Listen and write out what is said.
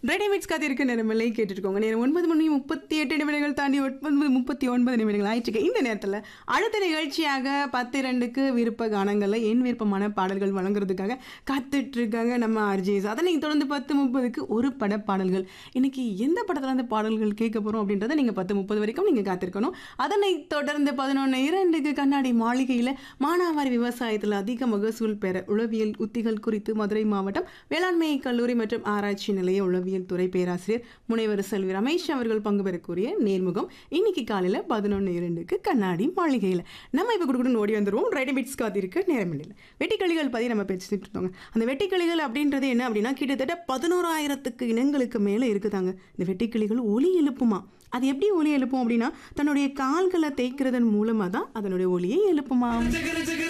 readymades காத்திருக்க நேரமில்லை கேட்டுருக்கோங்க நேரம் ஒன்பது மணி முப்பத்தி எட்டு நிமிடங்கள் தாண்டி ஒன்பது முப்பத்தி ஒன்பது நிமிடங்கள் ஆயிடுச்சு இந்த நேரத்தில் அடுத்த நிகழ்ச்சியாக பத்து இரண்டுக்கு விருப்ப கானங்களில் என் விருப்பமான பாடல்கள் வழங்குறதுக்காக காத்துட்டு இருக்காங்க நம்ம ஆர்ஜிஎஸ் அதனை தொடர்ந்து பத்து முப்பதுக்கு ஒரு பட பாடல்கள் இன்னைக்கு எந்த படத்தில் அந்த பாடல்கள் கேட்க போகிறோம் அப்படின்றத நீங்கள் பத்து முப்பது வரைக்கும் நீங்கள் காத்திருக்கணும் அதனை தொடர்ந்து பதினொன்று இரண்டுக்கு கண்ணாடி மாளிகையில் மானாவாரி விவசாயத்தில் அதிக மகசூல் பெற உளவியல் உத்திகள் குறித்து மதுரை மாவட்டம் வேளாண்மை கல்லூரி மற்றும் ஆராய்ச்சி நிலைய உளவியல் துறை பேராசிரியர் முனைவர் செல்வி ரமேஷ் அவர்கள் பங்கு பெறக்கூடிய நேர்முகம் இன்னைக்கு காலையில் பதினொன்று இரண்டுக்கு கண்ணாடி மாளிகையில் நம்ம இப்போ கொடுக்கணும்னு ஓடி வந்துருவோம் ரெடிமேட்ஸ் காத்திருக்க நேரமில்லை வெட்டிக்கிளிகள் பற்றி நம்ம பேசிட்டு இருந்தோங்க அந்த வெட்டிக்கிளிகள் அப்படின்றது என்ன அப்படின்னா கிட்டத்தட்ட பதினோராயிரத்துக்கு இனங்களுக்கு மேலே இருக்குதாங்க இந்த வெட்டிக்கிளிகள் ஒலி எழுப்புமா அது எப்படி ஒலி எழுப்பும் அப்படின்னா தன்னுடைய கால்களை தேய்க்கிறதன் மூலமாக தான் அதனுடைய ஒலியை எழுப்புமா